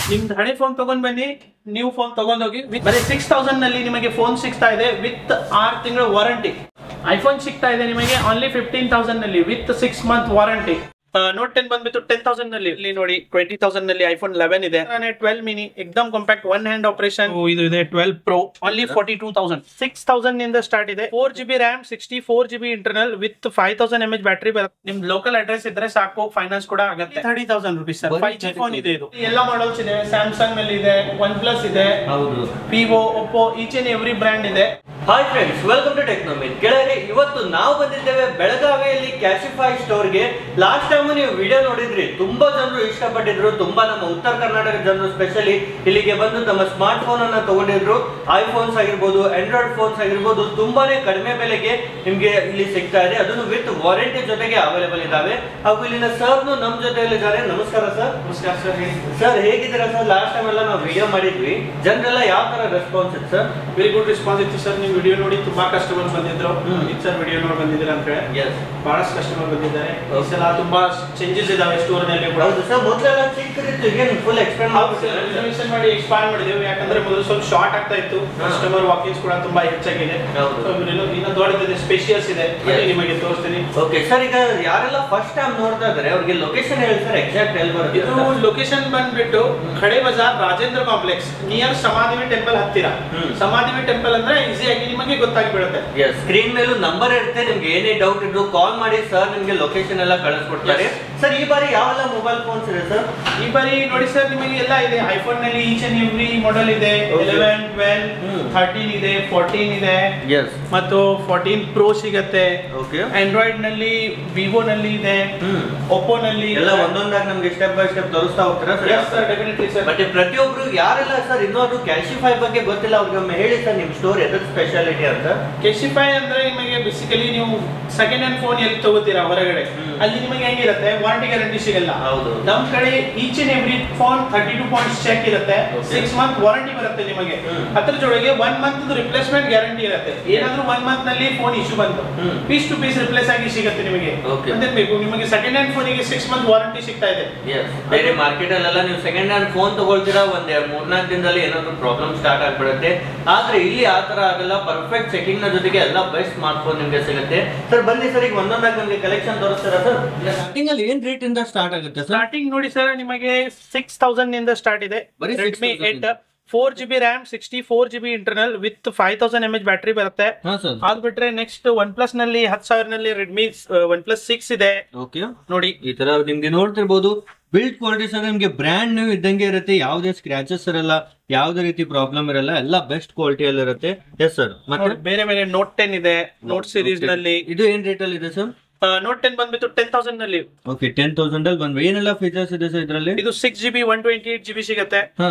ನಿಮ್ದು ಹಳೆ ಫೋನ್ ತಗೊಂಡ್ ಬನ್ನಿ ನ್ಯೂ ಫೋನ್ ತಗೊಂಡೋಗಿ with ಬರೀ ಸಿಕ್ಸ್ ತೌಸಂಡ್ ನಲ್ಲಿ ನಿಮಗೆ ಫೋನ್ ಸಿಗ್ತಾ ಇದೆ ವಿತ್ ಆರು ತಿಂಗಳ ವಾರಂಟಿ ಐಫೋನ್ ಸಿಗ್ತಾ ಇದೆ ನಿಮಗೆ ಓನ್ಲಿ ಫಿಫ್ಟೀನ್ ತೌಸಂಡ್ ನಲ್ಲಿ with six month warranty note ten ಬಂದ್ಬಿಟ್ಟು ಟೆನ್ ತೌಸಂಡ್ ನಲ್ಲಿ ಇಲ್ಲಿ ನೋಡಿ ಟ್ವೆಂಟಿ ತೌಸಂಡ್ ನಲ್ಲಿ ಐಫೋನ್ ಲೆವೆನ್ ಇದೆ ಟ್ವೆಲ್ ಮಿನಿ ಎಕ್ದಮ್ ಕಾಂಪ್ಯಾಕ್ಟ್ ಒನ್ ಹ್ಯಾಂಡ್ ಆಪರೇಷನ್ ಇದು ಇದೆ twelve pro only forty two thousand six thousand ನಿಂದ ಸ್ಟಾರ್ಟ್ ಇದೆ four G B RAM sixty four G B internal with five thousand M H battery ಬರುತ್ತೆ ನಿಮ್ local address ಇದ್ರೆ ಸಾಕು finance ಕೂಡ ಆಗುತ್ತೆ ಥರ್ಟಿ ತೌಸಂಡ್ ರುಪೀಸ್ ಸರ್ ಬರೀ five G 30,000. Phone ಇದೆ ಇದು ಎಲ್ಲ ಮಾಡಲ್ಸ್ ಇದೆ ಸ್ಯಾಮ್ಸಂಗ್ ನಲ್ಲಿ ಇದೆ ಒನ್ ಪ್ಲಸ್ ಇದೆ ಹೌದು Vivo Oppo each and every brand ಇದೆ hi friends welcome to Technomin ಕೆಳಗೆ ಇವತ್ತು ನಾವು ಬಂದಿದ್ದೇವೆ ಬೆಳಗಾವಿಯಲ್ಲಿ ಕ್ಯಾಶಿಫೈ ಸ್ಟೋರ್ಗೆ ಲಾಸ್ಟ್ ಟೈಮ್ ನೀವು ವಿಡಿಯೋ ನೋಡಿದ್ರಿ ತುಂಬಾ ಜನರು ಇಷ್ಟಪಟ್ಟಿದ್ರು ತುಂಬಾ ನಮ್ಮ ಉತ್ತರ ಕರ್ನಾಟಕ ಜನರು ಸ್ಪೆಷಲಿ ಇಲ್ಲಿಗೆ ಬಂದು ತಮ್ಮ ಸ್ಮಾರ್ಟ್ ಫೋನ್ ಅನ್ನ ತಗೊಂಡಿದ್ರು ಐಫೋನ್ಸ್ ಆಗಿರ್ಬೋದು ಆಂಡ್ರಾಯ್ಡ್ ಫೋನ್ಸ್ ಆಗಿರ್ಬೋದು ತುಂಬಾನೇ ಕಡಿಮೆ ಬೆಲೆಗೆ ನಿಮ್ಗೆ ಇಲ್ಲಿ ಸಿಗ್ತಾ ಇದೆ ಅದನ್ನು ವಿತ್ ವಾರಂಟಿ ಜೊತೆಗೆ ಅವೈಲೇಬಲ್ ಇದಾವೆ ಹಾಗೂ ಇಲ್ಲಿನ ಸರ್ ನಮ್ ಜೊತೆಯಲ್ಲಿದ್ದಾರೆ ನಮಸ್ಕಾರ ಸರ್ ನಮಸ್ಕಾರ ಸರ್ ಹೇಳಿ ಸರ್ ಹೇಗಿದ್ದೀರಾ ಸರ್ ಲಾಸ್ಟ್ ಟೈಮ್ ಎಲ್ಲ ನಾವು ವಿಡಿಯೋ ಮಾಡಿದ್ವಿ ಜನರೆಲ್ಲ ಯಾವ ತರ ರೆಸ್ಪಾನ್ಸ್ ಇತ್ತು ಸರ್ ವೆರಿ ಗುಡ್ ರೆಸ್ಪಾನ್ಸ್ ಇತ್ತು ಸರ್ ನೀವು ವಿಡಿಯೋ ನೋಡಿ ತುಂಬಾ ಕಸ್ಟಮರ್ಸ್ ಬಂದಿದ್ರು ಹ್ಮ್. ಇದು ಸರ್ ವಿಡಿಯೋ ನೋಡಿ ಬಂದಿದ್ದೀರಾ ಅಂತ ಹೇಳಿ ಎಸ್ ಬಹಳಷ್ಟು ಕಸ್ಟಮರ್ ಬಂದಿದ್ದಾರೆ ಈ ಸಲ ತುಂಬಾ ಚೇಂಜಸ್ ಇದಾವೆ ಸ್ಟೋರ್ ನಲ್ಲಿ ಕೂಡ ಹೌದು ಸರ್ ಮೊದಲೆಲ್ಲ ಚಿಕ್ಕದಿತ್ತು ಏನು ಫುಲ್ ಎಕ್ಸ್ಪ್ಲೇನ್ ಹೌದು ಸರ್ ರಿಸರ್ವೇಶನ್ ಮಾಡಿ ಎಕ್ಸ್ಪಾಂಡ್ ಮಾಡಿದ್ದೇವೆ ಯಾಕಂದ್ರೆ ಮೊದಲು ಸ್ವಲ್ಪ ಶಾರ್ಟ್ ಆಗ್ತಾ ಇತ್ತು ಹಾ. ಕಸ್ಟಮರ್ ವಾಕಿಂಗ್ಸ್ ಕೂಡ ತುಂಬಾ ಹೆಚ್ಚಾಗಿದೆ ಹೌದು. So, ಇನ್ನು ಇನ್ನು ದೊಡ್ಡದಿದೆ ಸ್ಪೇಷಿಯಸ್ ಇದೆ ಬನ್ನಿ Yes. ನಿಮಗೆ ತೋರಿಸ್ತೀನಿ ಓಕೆ ಸರ್ ಈಗ ಯಾರೆಲ್ಲ ಫಸ್ಟ್ ಟೈಮ್ ನೋಡ್ತಾ ಇದಾರೆ ಅವ್ರಿಗೆ ಲೊಕೇಶನ್ ಹೇಳಿ ಸರ್ ಎಕ್ಸಾಕ್ಟ್ ಎಲ್ಲಿ ಬರುತ್ತೆ ಇದು ಲೊಕೇಶನ್ ಬಂದ್ಬಿಟ್ಟು ಖಡೆ ಬಜಾರ್ ರಾಜೇಂದ್ರ ಕಾಂಪ್ಲೆಕ್ಸ್ ನಿಯರ್ ಸಮಾಧಿವಿ ಟೆಂಪಲ್ ಹತ್ತಿರ ಹ್ಮ್. ಸಮಾಧಿವಿ ಟೆಂಪಲ್ ಅಂದ್ರೆ ಈಸಿಯಾಗಿ ನಿಮಗೆ ಗೊತ್ತಾಗಿ ಬಿಡುತ್ತೆ ಎಸ್ ಸ್ಕ್ರೀನ್ ಮೇಲೂ ನಂಬರ್ ಇರುತ್ತೆ ನಿಮ್ಗೆ ಏನೇ ಡೌಟ್ ಇದ್ರು ಕಾಲ್ ಮಾಡಿ ಸರ್ ನಿಮ್ಗೆ ಲೊಕೇಶನ್ ಎಲ್ಲ ಕಳಿಸ್ಕೊಡ್ತಾರೆ Yes. ಸರ್ ಈ ಬಾರಿ ಯಾವೆಲ್ಲ ಮೊಬೈಲ್ ಫೋನ್ಸ್ ಇದೆ ಸರ್ ಈ ಬಾರಿ ನೋಡಿ ಸರ್ ನಿಮಗೆ ಎಲ್ಲ ಇದೆ ಐಫೋನ್ ನಲ್ಲಿ ಈಚ್ ಅಂಡ್ ಎವ್ರಿ ಮಾಡೆಲ್ ಇದೆ Okay. ಎಲೆವೆನ್ ಟ್ವೆಲ್ ಹ್ಮ್. ಥರ್ಟೀನ್ ಇದೆ ಫೋರ್ಟೀನ್ ಇದೆ ಎಸ್ ಮತ್ತು ಫೋರ್ಟೀನ್ ಪ್ರೋ ಸಿಗತ್ತೆ ಓಕೆ ಆಂಡ್ರಾಯ್ಡ್ ನಲ್ಲಿ ವಿವೋ ನಲ್ಲಿ ಇದೆ ಹ್ಮ್ ಒಪ್ಪೋ ನಲ್ಲಿ ಎಲ್ಲ ಒಂದೊಂದಾಗಿ ನಮ್ಗೆ ಸ್ಟೆಪ್ ಬೈ ಸ್ಟೆಪ್ ತೋರಿಸ್ತಾ ಹೋಗ್ತೀರಾ yes sir sir definitely sir but ಪ್ರತಿಯೊಬ್ರು ಯಾರೆಲ್ಲ ಸರ್ ಇನ್ನೂ ಅದು ಕ್ಯಾಶಿಫೈ ಬಗ್ಗೆ ಗೊತ್ತಿಲ್ಲ ಅವ್ರಿಗೆ ಒಮ್ಮೆ ಹೇಳಿ ಸರ್ ನಿಮ್ ಸ್ಟೋರ್ ಎದ್ರ ಸ್ಪೆಷಾಲಿಟಿ ಅಂತ ಕೆಶಿಫೈ ಅಂದ್ರೆ ನಿಮಗೆ ಬೇಸಿಕಲಿ ನೀವು ಸೆಕೆಂಡ್ ಹ್ಯಾಂಡ್ ಫೋನ್ ಎಲ್ಲಿ ತಗೋತೀರಾ ಹೊರಗಡೆ ಹ್ಮ್. ಅಲ್ಲಿ ನಿಮಗೆ ಹೆಂಗಿರುತ್ತೆ ವಾರಂಟಿ ಗ್ಯಾರಂಟಿ ಸಿಗಲ್ಲ ಹೌದು. ನಮ್ ಕಡೆ each and every phone thirty two points check ಇರುತ್ತೆ Okay. ಸಿಕ್ಸ್ ಮಂತ್ ವಾರಂಟಿ ಬರುತ್ತೆ ನಿಮಗೆ ಹ್ಮ್. ಅದ್ರ ಜೊತೆಗೆ ಒನ್ ಮಂತ್ ರಿಪ್ಲೇಸ್ಮೆಂಟ್ ಗ್ಯಾರಂಟಿ ಇರುತ್ತೆ ಏನಾದ್ರೂ ಒನ್ ಮಂತ್ ನಲ್ಲಿ ಫೋನ್ ಇಶ್ಯೂ ಬಂತು ಹ್ಮ್. ಪೀಸ್ ಟು ಪೀಸ್ ರಿಪ್ಲೇಸ್ ಆಗಿ ಸಿಗುತ್ತೆ ನಿಮಗೆ Okay. ಮತ್ತೆ ಬೇಕು ನಿಮಗೆ ಸೆಕೆಂಡ್ ಹ್ಯಾಂಡ್ ಫೋನಿಗೆ ಸಿಕ್ಸ್ ಮಂತ್ ವಾರಂಟಿ ಸಿಗ್ತಾ ಇದೆ Yes. ಬೇರೆ ಮಾರ್ಕೆಟ್ ಅಲ್ಲೆಲ್ಲ ನೀವು ಸೆಕೆಂಡ್ ಹ್ಯಾಂಡ್ ಫೋನ್ ತಗೊಳ್ತೀರಾ ಒಂದ್ ಎರಡ್ ಮೂರ್ನಾಲ್ಕು ದಿನದಲ್ಲಿ ಏನಾದ್ರು ಪ್ರಾಬ್ಲಮ್ ಸ್ಟಾರ್ಟ್ ಆಗ್ಬಿಡುತ್ತೆ ಆದ್ರೆ ಇಲ್ಲಿ ಆ ತರ ಆಗಲ್ಲ ಪರ್ಫೆಕ್ಟ್ ಚೆಕಿಂಗ್ ನ ಜೊತೆಗೆ ಎಲ್ಲ ಬೆಸ್ಟ್ ಸ್ಮಾರ್ಟ್ ಫೋನ್ ನಿಮ್ಗೆ ಸಿಗುತ್ತೆ ಸರ್ ಬನ್ನಿ ಸರ್ ಈಗ ಒಂದೊಂದಾಗಿ ನಮ್ಗೆ ಕಲೆಕ್ಷನ್ ತೋರಿಸ್ತೀರಾ ಸರ್ ಸ್ಟಾರ್ಟಿಂಗ್ ಅಲ್ಲಿ ಏನ್ ರೇಟ್ ಇಂದ ಸ್ಟಾರ್ಟ್ ಆಗುತ್ತೆ ಸರ್ ಸ್ಟಾರ್ಟಿಂಗ್ ನೋಡಿ ಸರ್ ನಿಮಗೆ ಸಿಕ್ಸ್ ತೌಸಂಡ್ ನಿಂದ ಸ್ಟಾರ್ಟ್ ಇದೆ ಬರೀ Redmi 6,000 eight four G B RAM sixty four G B internal with five thousand M H battery ಬರುತ್ತೆ ಹಾ ಸರ್ ಅದ್ ಬಿಟ್ರೆ ನೆಕ್ಸ್ಟ್ ಒನ್ ಪ್ಲಸ್ ನಲ್ಲಿ ಹತ್ತು ಸಾವಿರನಲ್ಲಿ ರೆಡ್ಮಿ ಒನ್ ಪ್ಲಸ್ ಸಿಕ್ಸ್ ಇದೆ ಓಕೆ ನೋಡಿ ಈ ತರ ನಿಮ್ಗೆ ನೋಡ್ತಿರ್ಬೋದು ಬಿಲ್ಡ್ ಕ್ವಾಲಿಟಿ ಸರ್ ನಿಮ್ಗೆ ಬ್ರ್ಯಾಂಡ್ ನ್ಯೂ ಇದ್ದಂಗೆ ಇರುತ್ತೆ ಯಾವುದೇ ಸ್ಕ್ರಾಚಸ್ ಇರಲ್ಲ ಯಾವುದೇ ರೀತಿ ಪ್ರಾಬ್ಲಮ್ ಇರಲ್ಲ ಎಲ್ಲ ಬೆಸ್ಟ್ ಕ್ವಾಲಿಟಿಯಲ್ಲಿ ಇರುತ್ತೆ ಎಸ್ ಸರ್ ಮತ್ತೆ ನೋಡಿ, ಬೇರೆ ಬೇರೆ ನೋಟ್ ಟೆನ್ ಇದೆ ನೋಟ್ ಸೀರೀಸ್ Okay. ನಲ್ಲಿ ಇದು ಏನ್ ರೇಟ್ ಅಲ್ಲಿ ಇದೆ ಸರ್ ನೋಟ್ ಟೆನ್ ಬಂದ್ಬಿಟ್ಟು ಟೆನ್ ತೌಸಂಡ್ ನಲ್ಲಿ ಓಕೆ ಟೆನ್ ತೌಸಂಡ್ ಅಲ್ಲಿ ಬಂದ್ವಿ ಏನೆಲ್ಲ ಫೀಚರ್ಸ್ ಇದೆ ಸರ್ ಇದರಲ್ಲಿ ಇದು six G B one twenty eight G B ಸಿಗುತ್ತೆ ಹಾ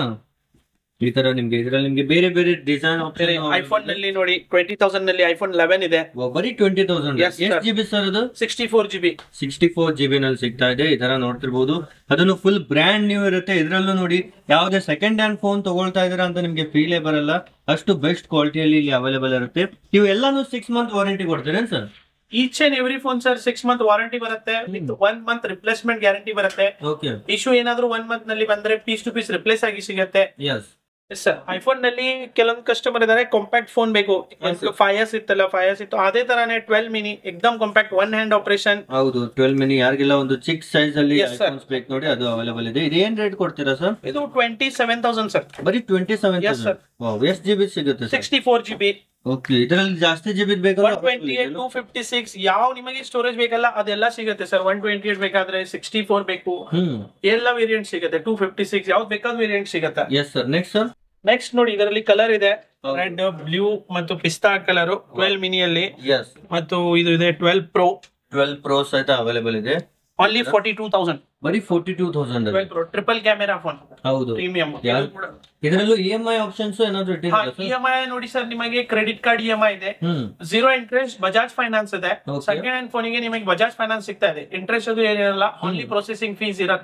ಈ ತರ ನಿಮ್ಗೆ ಇದ್ರಲ್ಲಿ ನಿಮ್ಗೆ ಬೇರೆ ಬೇರೆ ಡಿಸೈನ್ ಐಫೋನ್ ನಲ್ಲಿ ನೋಡಿ ಟ್ವೆಂಟಿ ತೌಸಂಡ್ ನಲ್ಲಿ ಐಫೋನ್ ಲೆವೆನ್ ಇದೆ ಬರೀ ಟ್ವೆಂಟಿ ತೌಸಂಡ್ Yes, sir. ಎಷ್ಟು ಜಿ ಬಿ ಸರ್ ಅದು sixty four G B sixty four G B ನಲ್ಲಿ ಸಿಗ್ತಾ ಇದೆ ಈ ತರ ನೋಡ್ತಿರ್ಬೋದು ಅದನ್ನು ಫುಲ್ ಬ್ರ್ಯಾಂಡ್ ನ್ಯೂ ಇರುತ್ತೆ ಇದ್ರಲ್ಲೂ ನೋಡಿ ಯಾವುದೇ ಸೆಕೆಂಡ್ ಹ್ಯಾಂಡ್ ಫೋನ್ ತಗೊಳ್ತಾ ಇದೀರಾ ಅಂತ ನಿಮ್ಗೆ ಫೀಲೇ ಬರಲ್ಲ ಅಷ್ಟು ಬೆಸ್ಟ್ ಕ್ವಾಲಿಟಿಯಲ್ಲಿ ಇಲ್ಲಿ ಅವೈಲೇಬಲ್ ಇರುತ್ತೆ ನೀವು ಎಲ್ಲಾನು ಸಿಕ್ಸ್ ಮಂತ್ ವಾರಂಟಿ ಕೊಡ್ತೀರಾ sir each and every phone sir six month warranty ಬರುತ್ತೆ with one month replacement guarantee ಬರುತ್ತೆ ಓಕೆ ಇಶ್ಯೂ ಏನಾದ್ರೂ ಒನ್ ಮಂತ್ ನಲ್ಲಿ ಬಂದ್ರೆ ಪೀಸ್ ಟು ಪೀಸ್ ರಿಪ್ಲೇಸ್ ಆಗಿ ಸಿಗುತ್ತೆ ಎಸ್ ಎಸ್ ಸರ್ ಐಫೋನ್ ನಲ್ಲಿ ಕೆಲವೊಂದು ಕಸ್ಟಮರ್ ಇದಾರೆ ಕಾಂಪ್ಯಾಕ್ಟ್ ಫೋನ್ ಬೇಕು Yes, sir. ಫೈವ್ ಇಯರ್ಸ್ ಇತ್ತಲ್ಲ ಫೈವ್ ಇಯರ್ಸ್ ಇತ್ತು ಅದೇ ತರಾನೇ ಟ್ವೆಲ್ ಮಿನಿ ಎಕ್ದಮ್ ಕಾಂಪ್ಯಾಕ್ಟ್ ಒನ್ ಹ್ಯಾಂಡ್ ಆಪರೇಷನ್ ಹೌದು ಟ್ವೆಲ್ ಮಿನಿ ಯಾರಿಗೆಲ್ಲ ಒಂದು ಚಿಕ್ಕ ಸೈಜ್ ಅಲ್ಲಿ Yes, sir. ಐಫೋನ್ಸ್ ಬೇಕು ನೋಡಿ ಅದು ಅವೈಲೇಬಲ್ ಇದೆ ಇದು ಏನ್ ರೇಟ್ ಕೊಡ್ತೀರಾ ಸರ್ ಇದು ಟ್ವೆಂಟಿ ಸೆವೆನ್ ತೌಸಂಡ್ ಸರ್ ಬರೀ ಟ್ವೆಂಟಿ ಸೆವೆನ್ Yes, sir. ಎಷ್ಟು ಜಿ ಬಿ ಸಿಗುತ್ತೆ sir sixty four G B okay ಇದರಲ್ಲಿ ಜಾಸ್ತಿ ಜಿ ಬಿ ಒನ್ ಬೇಕಲ್ಲ twenty eight two fifty six ಯಾವ ನಿಮಗೆ ಸ್ಟೋರೇಜ್ ಬೇಕಲ್ಲ ಅದೆಲ್ಲ ಸಿಗುತ್ತೆ ಸರ್ ಒನ್ ಟ್ವೆಂಟಿ ಏಟ್ ಬೇಕಾದ್ರೆ ಸಿಕ್ಸ್ಟಿ ಫೋರ್ ಬೇಕು ಹ್ಮ್ ಎಲ್ಲ ವೇರಿಯಂಟ್ ಸಿಗುತ್ತೆ ಟೂ ಫಿಫ್ಟಿ ಸಿಕ್ಸ್ ಯಾವ್ದು ಬೇಕಾದ ವೇರಿಯಂಟ್ ಸಿಗುತ್ತೆ yes sir next sir next ನೋಡಿ ಇದರಲ್ಲಿ ಕಲರ್ ಇದೆ ಹೌದು. ರೆಡ್ ಬ್ಲೂ ಮತ್ತು ಪಿಸ್ತಾ ಕಲರ್ ಟ್ವೆಲ್ ಮಿನಿಯಲ್ಲಿ ಎಸ್ ಮತ್ತು ಇದು ಇದೆ ಟ್ವೆಲ್ ಪ್ರೋ ಟ್ವೆಲ್ ಪ್ರೋ ಸಹಿತ ಅವೈಲೇಬಲ್ ಇದೆ ಓನ್ಲಿ ಫಾರ್ಟಿ ಟೂ ತೌಸಂಡ್ ಬರೀ forty two thousand twelve pro triple camera phone ಹೌದು ಪ್ರೀಮಿಯಂ ಯಾವ್ದು? ಇದರಲ್ಲೂ ಇ ಎಂ ಐ ಆಪ್ಷನ್ಸ್ ಏನಾದ್ರು ಇ ಇಟ್ಟಿದ್ದೀರಾ ಸರ್ ಎಂ ಐ ನೋಡಿ ಸರ್ ನಿಮಗೆ credit card E M I ಇದೆ ಹ್ಮ್ ಜೀರೋ ಇಂಟ್ರೆಸ್ಟ್ ಬಜಾಜ್ ಫೈನಾನ್ಸ್ ಇದೆ Okay. ಸೆಕೆಂಡ್ ಹ್ಯಾಂಡ್ ಫೋನಿಗೆ ನಿಮಗೆ ಬಜಾಜ್ ಫೈನಾನ್ಸ್ ಸಿಗ್ತಾ ಇದೆ ಇಂಟ್ರೆಸ್ಟ್ ಅದು ಏನಿರಲ್ಲ ಓನ್ಲಿ ಪ್ರೊಸೆಸಿಂಗ್ ಫೀಸ್ ಇರುತ್ತೆ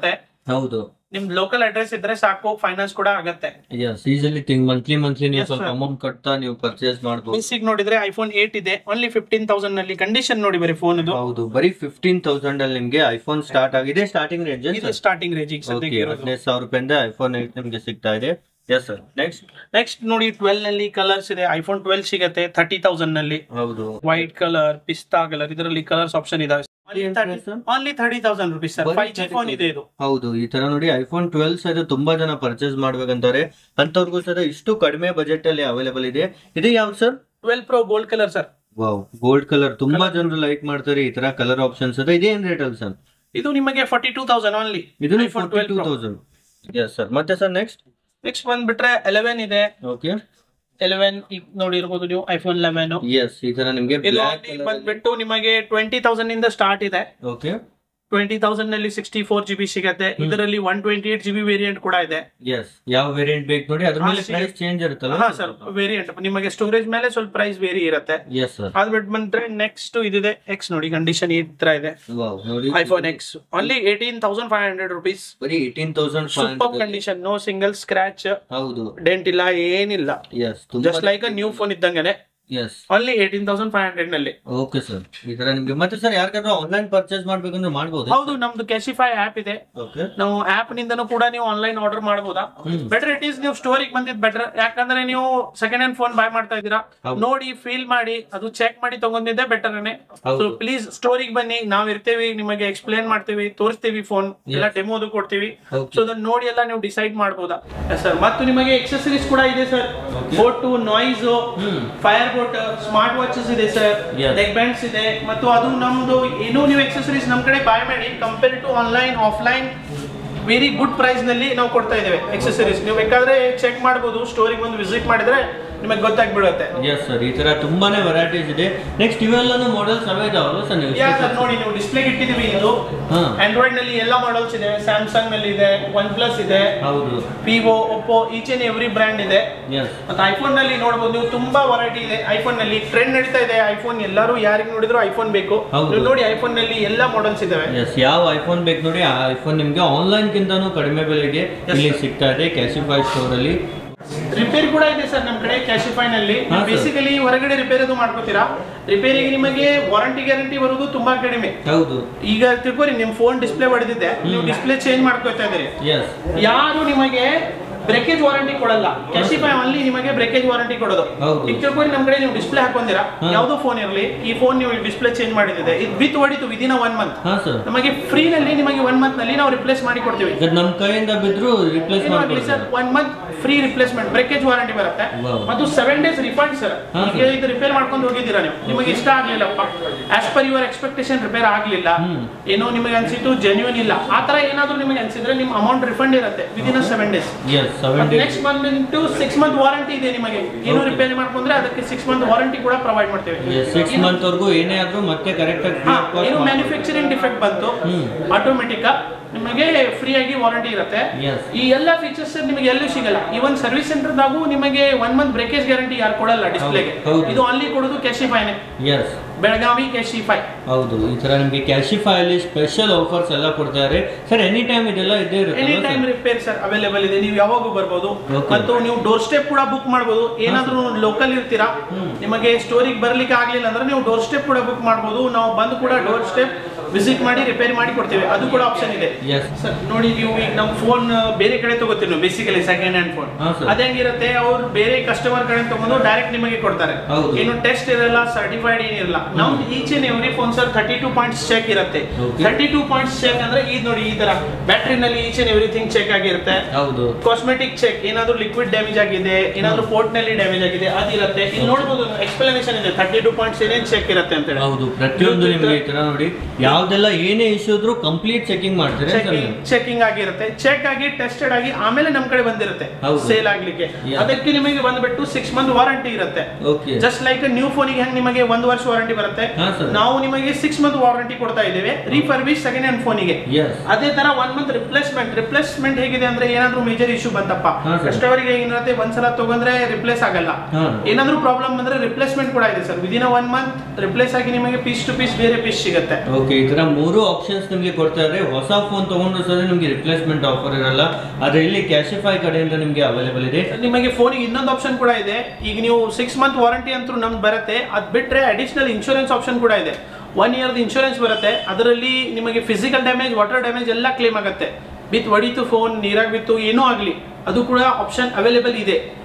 ಹೌದು ನಿಮ್ ಲೋಕಲ್ ಅಡ್ರೆಸ್ ಇದ್ರೆ ಸಾಕು ಫೈನಾನ್ಸ್ ಕೂಡ ಆಗತ್ತೆ ಎಸ್ ಈಸಿಲಿ ತಿಂಗ್ ಮಂತ್ಲಿ ಮಂತ್ಲಿ ನೀವು Yes, ಸ್ವಲ್ಪ sir. ಅಮೌಂಟ್ ಕಟ್ತಾ ನೀವು ಪರ್ಚೇಸ್ ಮಾಡ್ಬೋದು ಬೇಸಿಕ್ ನೋಡಿದ್ರೆ ಐಫೋನ್ ಏಟ್ ಇದೆ ಓನ್ಲಿ ಫಿಫ್ಟೀನ್ ತೌಸಂಡ್ ನಲ್ಲಿ ಕಂಡೀಷನ್ ನೋಡಿ ಬರೀ ಫೋನ್ ಇದು ಹೌದು ಬರೀ ಫಿಫ್ಟೀನ್ ತೌಸಂಡ್ ಅಲ್ಲಿ ನಿಮ್ಗೆ ಐಫೋನ್ ಸ್ಟಾರ್ಟ್ ಆಗಿದೆ ಸ್ಟಾರ್ಟಿಂಗ್ ರೇಂಜ್ ಇದು ಸ್ಟಾರ್ಟಿಂಗ್ ರೇಂಜ್ ಈಗ ಸದ್ಯಕ್ಕೆ ಇರೋದು ಹದಿನೈದು ಸಾವಿರ ರೂಪಾಯಿಂದ ಐಫೋನ್ ಏಟ್ ನಿಮ್ಗೆ ಸಿಗ್ತಾ ಇದೆ ಎಸ್ ಸರ್ ನೆಕ್ಸ್ಟ್ ನೆಕ್ಸ್ಟ್ ನೋಡಿ ಟ್ವೆಲ್ ನಲ್ಲಿ ಕಲರ್ಸ್ ಇದೆ ಐಫೋನ್ ಟ್ವೆಲ್ ಸಿಗತ್ತೆ ಥರ್ಟಿ ತೌಸಂಡ್ ನಲ್ಲಿ ಹೌದು ವೈಟ್ ಕಲರ್ ಪಿಸ್ತಾ ಕಲರ್ ಇದರಲ್ಲಿ ಕಲರ್ಸ್ ಆಪ್ಷನ್ ಇದಾವೆ ಏನ್ price, sir? Only thirty thousand rupees sir ಬರೀ ಫೈವ್ ಜಿ 30,000. ಫೋನ್ ಇದೆ ಇದು ಹೌದು ಈ ತರ ನೋಡಿ ಐಫೋನ್ ಟ್ವೆಲ್ ಸಹ ತುಂಬಾ ಜನ ಪರ್ಚೇಸ್ ಮಾಡ್ಬೇಕಂತಾರೆ ಅಂತವ್ರಿಗೂ ಸಹ ಇಷ್ಟು ಕಡಿಮೆ ಬಜೆಟ್ ಅಲ್ಲಿ ಅವೈಲೇಬಲ್ ಇದೆ ಇದು ಯಾವ್ದು sir twelve pro gold colour sir wow gold colour ತುಂಬಾ ಜನರು ಲೈಕ್ ಮಾಡ್ತಾರೆ ಈ ತರ ಕಲರ್ ಆಪ್ಷನ್ಸ್ ಅದ ಇದೇನ್ ರೇಟ್ ಅಲ್ಲಿ ಸರ್ ಇದು ನಿಮಗೆ ಫಾರ್ಟಿ ಟೂ ತೌಸಂಡ್ ಓನ್ಲಿ ಇದು iPhone forty two twelve thousand yes sir ಮತ್ತೆ ಸರ್ ನೆಕ್ಸ್ಟ್ ನೆಕ್ಸ್ಟ್ ಬಂದ್ಬಿಟ್ರೆ ಎಲೆವೆನ್ ಇದೆ ಓಕೆ ಎಲೆವೆನ್ ಈಗ ನೋಡಿರ್ಬೋದು ನೀವು ಐಫೋನ್ ಲೆವೆನ್ ಎಸ್ ಈ ತರ ನಿಮ್ಗೆ ಇದು ಬ್ಲಾಕ್ only ಬಂದ್ಬಿಟ್ಟು ನಿಮಗೆ ಟ್ವೆಂಟಿ ತೌಸಂಡ್ ಇಂದ ಸ್ಟಾರ್ಟ್ ಇದೆ ಓಕೆ ಟ್ವೆಂಟಿ ತೌಸಂಡ್ ನಲ್ಲಿ ಸಿಕ್ಸ್ಟಿ ಫೋರ್ ಜಿಬಿ ಸಿಗತ್ತೆ ಇದರಲ್ಲಿ one twenty eight GB variant ಕೂಡ ಇದೆ ಎಸ್ ಯಾವ ವೇರಿಯಂಟ್ ಬೇಕು ನೋಡಿ ಅದ್ರ ಹಾ, ಮೇಲೆ ಸಿಗುತ್ತೆ. ಪ್ರೈಸ್ ಚೇಂಜ್ ಇರುತ್ತಲ್ಲ ಹಾ ಸರ್ ವೇರಿಯಂಟ್ ನಿಮಗೆ ಸ್ಟೋರೇಜ್ ಮೇಲೆ ಸ್ವಲ್ಪ ಪ್ರೈಸ್ ವೇರಿ ಇರುತ್ತೆ ಎಸ್ ಸರ್ ಅದ್ ಬಿಟ್ಟು ಬಂದ್ರೆ ನೆಕ್ಸ್ಟ್ ಇದಿದೆ ಎಕ್ಸ್ ನೋಡಿ ಕಂಡೀಷನ್ ಈ ತರ ಇದೆ ವಾವ್ ನೋಡಿ iPhone X only eighteen thousand five hundred rupees ಬರೀ ಏಟೀನ್ ತೌಸಂಡ್ super condition no single scratch ಹೌದು ಡೆಂಟ್ ಇಲ್ಲ ಏನಿಲ್ಲ ಎಸ್ ತುಂಬಾ ಜಸ್ಟ್ ಲೈಕ್ ನ್ಯೂ ಫೋನ್ ಇದ್ದಂಗೆ yes only eighteen thousand five hundred ನಲ್ಲಿ ಓಕೆ ಸರ್ ಈ ತರ ನಿಮ್ಗೆ ಮತ್ತೆ ಸರ್ ಯಾರಿಗಾದ್ರೂ ಆನ್ಲೈನ್ ಪರ್ಚೇಸ್ ಮಾಡ್ಬೇಕಂದ್ರೆ ಮಾಡ್ಬೋದು ಹೌದು ನಮ್ದು ಕ್ಯಾಶಿಫೈ ಆಪ್ ಇದೆ ಓಕೆ ನಾವು ಆಪ್ ನಿಂದನೂ ಕೂಡ ನೀವು ಆನ್ಲೈನ್ ಆರ್ಡರ್ ಮಾಡಬಹುದಾ ಬೆಟರ್ ಇಟ್ ಈಸ್ ನೀವು ಸ್ಟೋರಿಗೆ ಬಂದಿದ್ ಬೆಟರ್ ಯಾಕಂದ್ರೆ ನೀವು ಸೆಕೆಂಡ್ ಹ್ಯಾಂಡ್ ಫೋನ್ ಬೈ ಮಾಡ್ತಾ ಇದ್ದೀರಾ ಹೌದು. ನೋಡಿ ಫೀಲ್ ಮಾಡಿ ಅದು ಚೆಕ್ ಮಾಡಿ ತಗೊಂಡಿದ್ದೆ ಬೆಟರ್ ಹೌದು. ಸೊ ಪ್ಲೀಸ್ ಸ್ಟೋರಿಗೆ ಬನ್ನಿ ನಾವ್ ಇರ್ತೀವಿ ನಿಮಗೆ ಎಕ್ಸ್ಪ್ಲೇನ್ ಮಾಡ್ತೀವಿ ತೋರಿಸ್ತೀವಿ ಫೋನ್ ಎಲ್ಲ ಡೆಮೋದು ಕೊಡ್ತೀವಿ Okay. ಸೊ ಅದನ್ನ ನೋಡಿ ಎಲ್ಲ ನೀವು ಡಿಸೈಡ್ ಮಾಡಬಹುದಾ ಸರ್ ಮತ್ತು ನಿಮಗೆ ಎಕ್ಸೆಸರೀಸ್ ಕೂಡ ಇದೆ sir boAt Noise Fire Boltt smart watches ಇದೆ ಸರ್ Yes. ನೆಕ್ ಬ್ಯಾಂಡ್ಸ್ ಇದೆ ಮತ್ತು ಅದು ನಮ್ದು ಏನೋ ನೀವು ಎಕ್ಸೆಸರೀಸ್ ನಮ್ ಕಡೆ ಬಾಯ್ ಮಾಡಿ compare to online offline very good price ನಲ್ಲಿ ನಾವು ಕೊಡ್ತಾ ಇದ್ದೇವೆ ಎಕ್ಸೆಸರೀಸ್ ನೀವು ಬೇಕಾದ್ರೆ ಚೆಕ್ ಮಾಡಬಹುದು ಸ್ಟೋರಿಗೆ ಬಂದು ವಿಸಿಟ್ ಮಾಡಿದ್ರೆ ನಿಮಗೆ ಗೊತ್ತಾಗ್ಬಿಡುತ್ತೆ ಎಸ್ ಸರ್ ಈ ತರ ತುಂಬಾನೇ ವೆರೈಟೀಸ್ ಇದೆ ನೆಕ್ಸ್ಟ್ ಇವೆಲ್ಲಾನು ಮಾಡೆಲ್ಸ್ ಅವೇ ಇದಾವಲ್ಲ ಸರ್ ನೀವು ಯಾ ಸರ್ ನೋಡಿ ನೀವು ಡಿಸ್ಪ್ಲೇ ಇಟ್ಟಿದೀವಿ ಇದು ಹಾ ಆಂಡ್ರಾಯ್ಡ್ ನಲ್ಲಿ ಎಲ್ಲ ಮಾಡೆಲ್ಸ್ ಇದೆ ಸ್ಯಾಮ್ಸಂಗ್ ನಲ್ಲಿ ಇದೆ ಒನ್ ಪ್ಲಸ್ ಇದೆ ಹೌದು Vivo Oppo each and every brand ಇದೆ ಎಸ್ ಮತ್ತೆ ಐಫೋನ್ ನಲ್ಲಿ ನೋಡಬಹುದು ನೀವು ತುಂಬಾ ವೆರೈಟಿ ಇದೆ ಐಫೋನ್ ನಲ್ಲಿ ಟ್ರೆಂಡ್ ನಡೀತಾ ಇದೆ ಐಫೋನ್ ಎಲ್ಲರೂ ಯಾರಿಗೆ ನೋಡಿದ್ರು ಐಫೋನ್ ಬೇಕು ಹೌದು. ನೀವು ನೋಡಿ ಐಫೋನ್ ನಲ್ಲಿ ಎಲ್ಲ ಮಾಡೆಲ್ಸ್ ಇದಾವೆ ಎಸ್ ಯಾವ ಐಫೋನ್ ಬೇಕು ನೋಡಿ ಆ ಐಫೋನ್ ನಿಮ್ಗೆ ಆನ್ಲೈನ್ ಗಿಂತನೂ ಕಡಿಮೆ ಬೆಲೆಗೆ ಇಲ್ಲಿ ಸಿಗ್ತಾ ಇದೆ ಕ್ಯಾಶಿಫೈ ಸ್ಟೋರ್ ಅಲ್ಲಿ ರಿಪೇರಿ ಕೂಡ ಇದೆ ಸರ್ ನಮ್ಮ ಕಡೆ ಕ್ಯಾಶಿಫೈ ನಲ್ಲಿ ಹಾ, sir. ಬೇಸಿಕಲಿ ಹೊರಗಡೆ ರಿಪೇರಿ ಅದು ಮಾಡ್ಕೋತೀರಾ ರಿಪೇರಿಗೆ ನಿಮಗೆ ವಾರಂಟಿ ಗ್ಯಾರಂಟಿ ಬರೋದು ತುಂಬಾ ಕಡಿಮೆ ಹೌದು ಈಗ ತಿಳ್ಕೊರಿ ನಿಮ್ ಫೋನ್ ಡಿಸ್ಪ್ಲೇ ಹೊಡೆದಿದೆ ನೀವು ಡಿಸ್ಪ್ಲೇ ಚೇಂಜ್ ಮಾಡ್ಕೋತಾ ಇದ್ದೀರಿ ಎಸ್ ಯಾರು ನಿಮಗೆ ಬ್ರೇಕೇಜ್ ವಾರಂಟಿ ಕೊಡಲ್ಲ ಕ್ಯಾಶಿಫೈ ಅಲ್ಲಿ ನಿಮಗೆ ಬ್ರೇಕೇಜ್ ವಾರಂಟಿ ಕೊಡೋದು ಹೌದು. ಈಗ ತಿಳ್ಕೊರಿ ನಮ್ ಕಡೆ ನೀವು ಡಿಸ್ಪ್ಲೇ ಹಾಕೊಂಡಿರಾ ಹಾ. ಯಾವ್ದೋ ಫೋನ್ ಇರಲಿ ಈ ಫೋನ್ ನೀವು ಡಿಸ್ಪ್ಲೇ ಚೇಂಜ್ ಮಾಡಿದಿದೆ ಇದು ವಿತ್ ಹೊಡಿತು ವಿದಿನ ಒನ್ ಮಂತ್ ಹಾ ಸರ್ ನಮಗೆ ಫ್ರೀ ನಲ್ಲಿ ನಿಮಗೆ ಒನ್ ಮಂತ್ ನಲ್ಲಿ ನಾವು ರಿಪ್ಲೇಸ್ ಮಾಡಿ ಕೊಡ್ತೀವಿ ಈಗ ನಮ್ಮ ಕೈಯಿಂದ ಬಿದ್ರು ರಿಪ್ಲೇಸ್ ಏನು ಆಗಲಿ ಸರ್ ಮಾಡ್ಕೊಡ್ತಾರೆ one month free replacement breakage warranty ಬರುತ್ತೆ Wow. ಮತ್ತು ಸೆವೆನ್ ಡೇಸ್ ರಿಫಂಡ್ ಸರ್ ಹಾ, ಈಗ ಇದು ರಿಪೇರ್ ಮಾಡ್ಕೊಂಡು ಹೋಗಿದ್ದೀರಾ ನೀವು ನಿಮಗೆ ಇಷ್ಟ ಆಗ್ಲಿಲ್ಲಪ್ಪ as per your expectation repair ಆಗ್ಲಿಲ್ಲ ಹ್ಮ್. ಏನೋ ನಿಮಗೆ ಅನ್ಸಿತ್ತು ಜೆನ್ಯೂನ್ ಇಲ್ಲ ಆ ತರ ಏನಾದ್ರು ನಿಮಗೆ ಅನ್ಸಿದ್ರೆ ನಿಮ್ಮ ಅಮೌಂಟ್ ರಿಫಂಡ್ ಇರುತ್ತೆ within seven days yes seven days next ಬಂದ್ಬಿಟ್ಟು ಸಿಕ್ಸ್ ಮಂತ್ ವಾರಂಟಿ ಇದೆ ನಿಮಗೆ ಏನು Okay. ರಿಪೇರಿ ಮಾಡ್ಕೊಂಡ್ರೆ ಅದಕ್ಕೆ ಸಿಕ್ಸ್ ಮಂತ್ ವಾರಂಟಿ ಕೂಡ ಪ್ರೊವೈಡ್ ಮಾಡ್ತೇವೆ ಸಿಕ್ಸ್ ಮಂತ್ ವರ್ಗೂ ಏನೇ ಆದ್ರೂ ಮತ್ತೆ ಕರೆಕ್ಟ್ ಹಾ, ಆಗಿ ಏನು ಮ್ಯಾನುಫ್ಯಾಕ್ಚರಿಂಗ್ ಡಿಫೆಕ್ಟ್ ಬಂತು ಹ್ಮ್. ಆಟೋಮೆಟಿಕ್ ನಿಮಗೆ ಫ್ರೀ ಆಗಿ ವಾರಂಟಿ ಇರುತ್ತೆ ಎಸ್ ಈ ಎಲ್ಲ ಫೀಚರ್ಸ್ ನಿಮಗೆ ಎಲ್ಲೂ ಸಿಗಲ್ಲ ಈವನ್ ಸರ್ವಿಸ್ ಸೆಂಟರ್ದಾಗೂ ನಿಮಗೆ ಒನ್ ಮಂತ್ ಬ್ರೇಕೇಜ್ ಗ್ಯಾರಂಟಿ ಯಾರು ಕೊಡಲ್ಲ ಡಿಸ್ಪ್ಲೇಗೆ ಹೌದು. ಇದು ಅಲ್ಲಿ ಕೊಡೋದು ಕ್ಯಾಶಿಫೈನೆ ಎಸ್ ಬೆಳಗಾವಿ ಕ್ಯಾಶಿಫೈ ಹೌದು ಈ ತರ ನಿಮ್ಗೆ ಕ್ಯಾಶಿಫೈ ಅಲ್ಲಿ ಸ್ಪೆಷಲ್ ಆಫರ್ಸ್ ಎಲ್ಲ ಕೊಡ್ತಾರೆ ಸರ್ ಎನಿ ಟೈಮ್ ಇದೆಲ್ಲ ಇದ್ದೇ ಎನಿ ಇರುತ್ತೆ ಟೈಮ್ ರಿಪೇರ್ ಸರ್ ಅವೈಲೇಬಲ್ ಇದೆ ನೀವು ಯಾವಾಗೂ ಬರ್ಬೋದು Okay. ಮತ್ತು ನೀವು ಡೋರ್ ಸ್ಟೆಪ್ ಕೂಡ ಬುಕ್ ಮಾಡ್ಬೋದು ಏನಾದ್ರೂ ಲೋಕಲ್ ಇರ್ತೀರಾ ನಿಮಗೆ ಸ್ಟೋರಿಗೆ ಬರ್ಲಿಕ್ಕೆ ಆಗ್ಲಿಲ್ಲ ಅಂದ್ರೆ ನೀವು ಡೋರ್ ಸ್ಟೆಪ್ ಕೂಡ ಬುಕ್ ಮಾಡ್ಬೋದು ನಾವು ಬಂದು ಕೂಡ ಡೋರ್ ಸ್ಟೆಪ್ ವಿಸಿಟ್ ಮಾಡಿ ರಿಪೇರಿ ಮಾಡಿ ಕೊಡ್ತೇವೆ ಅದು ಕೂಡ ಆಪ್ಷನ್ ಇದೆ ಎಸ್ ಸರ್ ನೋಡಿ ನೀವು ಈಗ ನಮ್ಮ ಫೋನ್ ಬೇರೆ ಕಡೆ ತಗೋತೀವಿ ನಾವು ಬೇಸಿಕಲಿ ಸೆಕೆಂಡ್ ಹ್ಯಾಂಡ್ ಫೋನ್ ಹಾ, sir. ಅದೇಂಗಿರುತ್ತೆ ಅವ್ರು ಬೇರೆ ಕಸ್ಟಮರ್ ಕಡೆ ತಗೊಂಡು ಡೈರೆಕ್ಟ್ ನಿಮಗೆ ಕೊಡ್ತಾರೆ ಹೌದು. ಏನು ಟೆಸ್ಟ್ ಇರಲ್ಲ ಸರ್ಟಿಫೈಡ್ ಏನಿರಲ್ಲ ನಮ್ದು each and every phone sir thirty two points check ಇರುತ್ತೆ Okay. Thirty two points check ಅಂದ್ರೆ ಇದು ನೋಡಿ ಈ ತರ ಬ್ಯಾಟ್ರಿನಲ್ಲಿ ಈಚ್ ಅಂಡ್ ಎವ್ರಿಥಿಂಗ್ ಚೆಕ್ ಆಗಿರುತ್ತೆ ಹೌದು ಕಾಸ್ಮೆಟಿಕ್ ಚೆಕ್ ಏನಾದ್ರು ಲಿಕ್ವಿಡ್ ಡ್ಯಾಮೇಜ್ ಆಗಿದೆ ಏನಾದ್ರು ಪೋರ್ಟ್ ನಲ್ಲಿ ಡ್ಯಾಮೇಜ್ ಆಗಿದೆ ಅದಿರುತ್ತೆ ಇಲ್ಲಿ ನೋಡಬಹುದು ಎಕ್ಸ್ಪ್ಲನೇಷನ್ ಇದೆ ಥರ್ಟಿ ಟೂ ಪಾಯಿಂಟ್ಸ್ ಏನೇನ್ ಚೆಕ್ ಇರುತ್ತೆ ಅಂತ ಹೇಳಿ ಹೌದು ಪ್ರತಿಯೊಂದು ನಿಮ್ಗೆ ಈ ತರ ನೋಡಿ ಯಾವ್ದೆಲ್ಲ ಏನೇ ಇಶ್ಯೂ ಇದ್ರೂ ಕಂಪ್ಲೀಟ್ ಚೆಕಿಂಗ್ ಮಾಡ್ತಾರೆ sir ಚೆಕಿಂಗ್ ನೀವು. ಚೆಕಿಂಗ್ ಆಗಿರುತ್ತೆ ಚೆಕ್ ಆಗಿ ಟೆಸ್ಟೆಡ್ ಆಗಿ ಆಮೇಲೆ ನಮ್ ಕಡೆ ಬಂದಿರುತ್ತೆ ಹೌದು. ಸೇಲ್ ಆಗ್ಲಿಕ್ಕೆ Yeah. ಅದಕ್ಕೆ ನಿಮಗೆ ಬಂದ್ಬಿಟ್ಟು ಸಿಕ್ಸ್ ಮಂತ್ ವಾರಂಟಿ ಇರುತ್ತೆ ಓಕೆ ಜಸ್ಟ್ ಲೈಕ್ ನ್ಯೂ ಫೋನಿಗೆ ಹೆಂಗ್ ನಿಮಗೆ ಒಂದು ವರ್ಷ ವಾರಂಟಿ ಬರುತ್ತೆ ಹಾ, sir. ನಾವು ನಿಮಗೆ ಸಿಕ್ಸ್ ಮಂತ್ ವಾರಂಟಿ ಕೊಡ್ತಾ ಇದ್ದೇವೆ ರೀಫರ್ವಿಶ್ ಸೆಕೆಂಡ್ ಹ್ಯಾಂಡ್ ಫೋನಿಗೆ ಎಸ್ ಅದೇ ತರ ಒನ್ ಮಂತ್ ರಿಪ್ಲೇಸ್ಮೆಂಟ್ ರಿಪ್ಲೇಸ್ಮೆಂಟ್ ಹೇಗಿದೆ ಅಂದ್ರೆ ಏನಾದ್ರೂ ಮೇಜರ್ ಇಶ್ಯೂ ಬಂತಪ್ಪ ಹಾ, sir. ಕಸ್ಟಮರ್ಗೆ ಏನಿರುತ್ತೆ ಒಂದ್ಸಲ ತಗೊಂಡ್ರೆ ರಿಪ್ಲೇಸ್ ಆಗಲ್ಲ ಹಾ. ಏನಾದ್ರೂ ಪ್ರಾಬ್ಲಮ್ ಬಂದ್ರೆ ರಿಪ್ಲೇಸ್ಮೆಂಟ್ ಕೂಡ ಇದೆ sir within one month replace ಆಗಿ ನಿಮಗೆ ಪೀಸ್ ಟು ಪೀಸ್ ಬೇರೆ ಪೀಸ್ ಸಿಗುತ್ತೆ ಓಕೆ ಈ ಇದರ ಮೂರು ಆಪ್ಷನ್ಸ್ ನಿಮಗೆ ಕೊಡ್ತಾ ಇದ್ದಾರೆ ಹೊಸ ಫೋನ್ ತಗೊಂಡ್ರು ಸಹ ನಿಮಗೆ ರಿಪ್ಲೇಸ್ಮೆಂಟ್ ಆಫರ್ ಇರಲ್ಲ ಆದ್ರೆ ಇಲ್ಲಿ ಕ್ಯಾಶಿಫೈ ಕಡೆಯಿಂದ ನಿಮಗೆ ಅವೈಲೇಬಲ್ ಇದೆ ನಿಮಗೆ ಫೋನಿಗೆ ಇನ್ನೊಂದು ಆಪ್ಷನ್ ಕೂಡ ಇದೆ ಈಗ ನೀವು ಸಿಕ್ಸ್ ಮಂತ್ ವಾರಂಟಿ ಅಂತೂ ನಮ್ಗೆ ಬರುತ್ತೆ ಅದು ಬಿಟ್ಟರೆ ಅಡಿಷನಲ್ ಇನ್ಶೂರೆನ್ಸ್ ಆಪ್ಷನ್ ಕೂಡ ಇದೆ ಒನ್ ಇಯರ್ದು ಇನ್ಶೂರೆನ್ಸ್ ಬರುತ್ತೆ ಅದರಲ್ಲಿ ನಿಮಗೆ ಫಿಸಿಕಲ್ ಡ್ಯಾಮೇಜ್ ವಾಟರ್ ಡ್ಯಾಮೇಜ್ ಎಲ್ಲ ಕ್ಲೇಮ್ ಆಗುತ್ತೆ ಬಿತ್ ಹೊಡಿತು ಫೋನ್ ನೀರಾಗಿ ಬಿತ್ತು ಏನೂ ಆಗಲಿ ಅದು ಕೂಡ ಆಪ್ಷನ್ ಅವೈಲೇಬಲ್ ಇದೆ